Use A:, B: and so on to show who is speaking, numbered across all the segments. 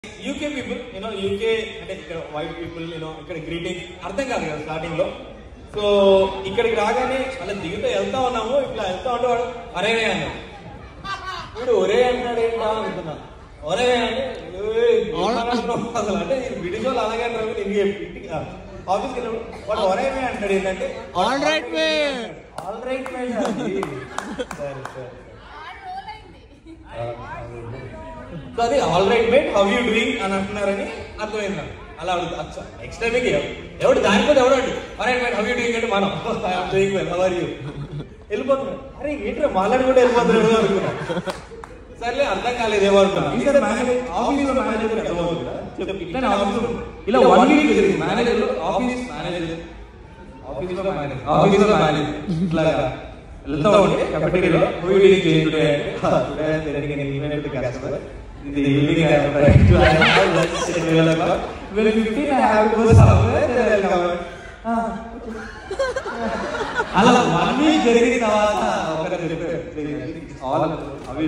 A: UK people you know UK అంటే ఇక్కడ white people you know ఇక్కడ గ్రీటింగ్ అర్థం కాదు కదా స్టార్టింగ్ లో సో ఇక్కడికి రాగానే అలా దిగుతూ వెళ్తా ఉన్నాము ఇట్లా వెళ్తా ఉంటే వాడు అరే అన్నాడు వీడు ఒరే అంటాడు ఏంటా అనుకున్నా ఒరే అంటే "ఏయ్, ఏం మాట్లాడుతున్నావు అసలు అంటే బ్రిటిష్ వాళ్ళు అలాగే అంటారు ఇంటికి ఇంటికి ఆఫీస్కి వెళ్ళినప్పుడు వాడు ఒరే అంటాడు ఏంటంటే
B: All right, man.
A: All right man సరే సరే సో అది all right mate how you doing అని అంటున్నారని అర్థమైంది నాకు అలా అడుగుతా అచ్చా నెక్స్ట్ టైం ఎవడు దానిపోతే ఎవడు అంటు అరే మేట్ హౌ యూ డూయింగ్ అంటే మనం I'm doing well how are you వెళ్ళిపోతున్నాడు అరే ఏంట్రా మాలాడి కూడా వెళ్ళిపోతున్నాడు అనుకున్నా సర్లే అర్థం కాలేదు ఏమనుకున్నా ఈసారి మేనేజర్ ఆఫీస్ లో మేనేజర్ అర్థమవుతుంది కదా చెప్పు ఇట్లా ఆఫీస్ ఇలా వన్ వీక్ జరిగింది మేనేజర్ ఆఫీస్ మేనేజర్ ఆఫీస్ లో మేనేజర్ ఆఫీస్ లో మేనేజర్ ఇట్లాగా వెళ్తా ఉంటే cafeteria లో who did change today today I'm sending an email to the customer in the evening I am trying to have lunch at 12 o'clock well 15 I have to go somewhere then I'll come Ah, okay. అలా one week జరిగిన తర్వాత ఒకరు చెప్పారు all అవి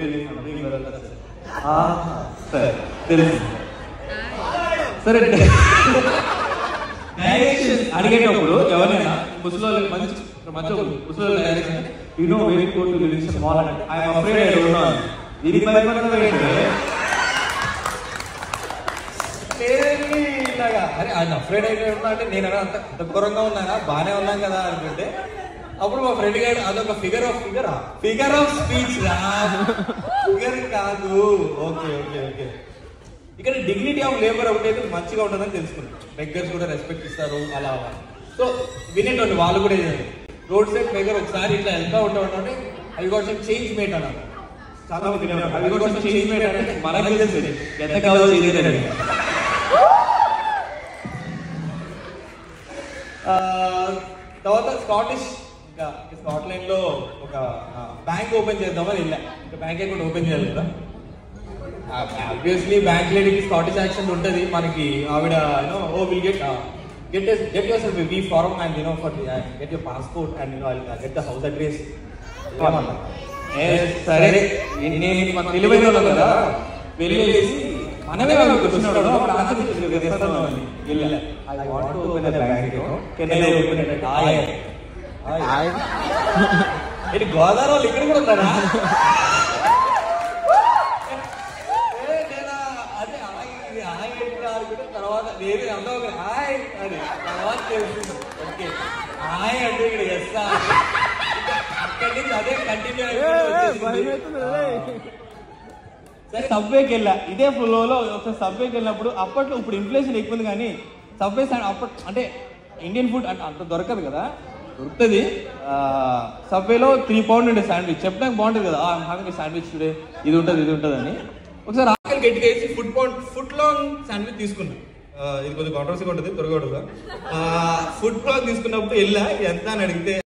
A: సరే తెలుసు సరే direction అడిగేటప్పుడు ఎవరైనా ముసలి మంచి మంచి ముసలి direction you know very go to living small అంటే I am afraid I don't know దీనికి భయపడడం ఏంటి లేదండి ఇలాగా అరే ఆయన అఫ్రేడ్ అయితే ఉన్నా అంటే నేను అన్నా అంత అంత ఘోరంగా ఉన్నానా బాగానే ఉన్నాం కదా అనుకుంటే అప్పుడు మా ఫ్రెండ్ గారు అదొక figure of figure figure of speech రా ఫిగర్ కాదు ఓకే ఓకే ఓకే ఇక్కడ డిగ్నిటీ ఆఫ్ లేబర్ ఒకటైతే మంచిగా ఉంటుందని తెలుసుకున్నాం బెగ్గర్స్ కూడా రెస్పెక్ట్ ఇస్తారు అలా అలా సో వినేటోళ్ళు వాళ్ళు కూడా ఏదండి రోడ్ సైడ్ బెగ్గర్ ఒకసారి ఇట్లా వెళ్తా ఉంటా ఉంటే అవి కూడా చేంజ్ మేట్ అన్నారు చాలా మంది వినేవారు. అవి కూడా చేంజ్ మేట్ అంటే మనకి తెలుసు ఎంత కావాలో చేసేదండి ఆ, తర్వాత స్కాటిష్ ఇంకా స్కాట్లాండ్ లో ఒక బ్యాంక్ ఓపెన్ చేద్దామని వెళ్ళా ఇంకా బ్యాంక్ అకౌంట్ ఓపెన్ చేయాలి కదా ఆబ్వియస్లీ బ్యాంక్ లేడీకి స్కాటిష్ యాక్సెంట్ ఉంటుంది మనకి ఆవిడ you know oh will get get get yourself V form and you know for get your passport and you know get the house address సరే నేను మన తెలివైన వాళ్ళం కదా వెళ్ళేసి మనమే వాళ్ళకి క్వశ్చన్ అడగడం అప్పుడు ఆన్సర్ ఇస్తాను వెళ్ళా I want to open a bank account can I open at ఆయ్ ఇది గోదావరి వాళ్ళు ఇక్కడ కూడా ఉన్నారా ఏ, నేనా? అదే హాయ్, ఇది హాయ్ ఏంట్రా అనుకుంటే తర్వాత నేను అందరూ ఒక హాయ్ అని తర్వాత తెలిసింది ఓకే హాయ్ అంటే ఇక్కడ ఎస్తా అక్కడి నుంచి అదే కంటిన్యూ సరే సబ్వేకి వెళ్ళా ఇదే ఫ్లోలో ఒకసారి సబ్వేకి వెళ్ళినప్పుడు అప్పట్లో ఇప్పుడు ఇన్ఫ్లేషన్ ఎక్కువ ఉంది కానీ సబ్వే అప్పట్ అంటే ఇండియన్ ఫుడ్ అంటే అంత దొరకదు కదా దొరుకుతుంది సబ్వేలో త్రీ పౌండ్ ఉండే శాండ్విచ్ చెప్పడానికి బాగుంటుంది కదా ఐఎమ్ హ్యావింగ్ శాండ్విచ్ టుడే ఇది ఉంటుంది ఇది ఉంటుంది అని ఒకసారి ఆకలి గట్టిగా వేసి food pound food long sandwich తీసుకున్నా ఆ, ఇది కొద్దిగా కాంట్రవర్సీగా ఉంటుంది దొరకకూడదు ఫుడ్ లాంగ్ తీసుకున్నప్పుడు వెళ్ళా ఎంత అని అడిగితే